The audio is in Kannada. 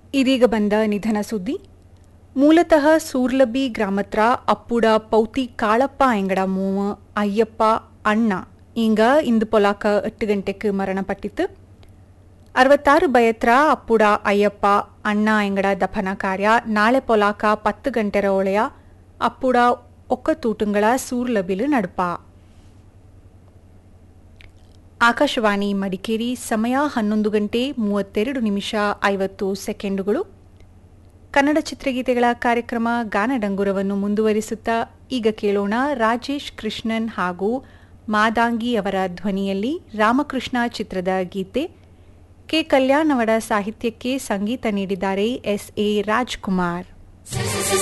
ಇದೀಗ ಬಂದ ನಿಧನ ಸುದ್ದಿ ಮೂಲತಃ ಸೂರ್ಲಬಿ ಗ್ರಾಮತ್ರ ಅಪ್ಪುಡ ಪೌತಿ ಕಾಳಪ್ಪ ಎಂಗಡ ಮೂವ ಅಯ್ಯಪ್ಪ ಅಣ್ಣ ಇಂಗ ಇಂದು ಪೊಲಾಕ ಎಟ್ಟು ಗಂಟೆಗೆ ಮರಣಪಟ್ಟಿತ್ತು ಅರವತ್ತಾರು ಬಯತ್ರ ಅಪ್ಪುಡ ಅಯ್ಯಪ್ಪ ಅಣ್ಣ ಎಂಗಡ ದಫನ ಕಾರ್ಯ ನಾಳೆ ಪೊಲಾಕ ಪತ್ತು ಗಂಟೆರ ಒಳೆಯ ಅಪ್ಪುಡ ಒಕ್ಕ ತೂಟುಂಗಳ ಸೂರ್ಲಬಿಲು ನಡುಪ ಆಕಾಶವಾಣಿ ಮಡಿಕೇರಿ ಸಮಯ ಹನ್ನೊಂದು ಗಂಟೆ ಮೂವತ್ತೆರಡು ನಿಮಿಷ ಐವತ್ತು ಸೆಕೆಂಡುಗಳು ಕನ್ನಡ ಚಿತ್ರಗೀತೆಗಳ ಕಾರ್ಯಕ್ರಮ ಗಾನಡಂಗುರವನ್ನು ಮುಂದುವರಿಸುತ್ತಾ ಈಗ ಕೇಳೋಣ ರಾಜೇಶ್ ಕೃಷ್ಣನ್ ಹಾಗೂ ಮಾದಾಂಗಿ ಅವರ ಧ್ವನಿಯಲ್ಲಿ ರಾಮಕೃಷ್ಣ ಚಿತ್ರದ ಗೀತೆ ಕೆ ಕಲ್ಯಾಣ್ ಅವರ ಸಾಹಿತ್ಯಕ್ಕೆ ಸಂಗೀತ ನೀಡಿದ್ದಾರೆ ಎಸ್ ಎ ರಾಜ್ಕುಮಾರ್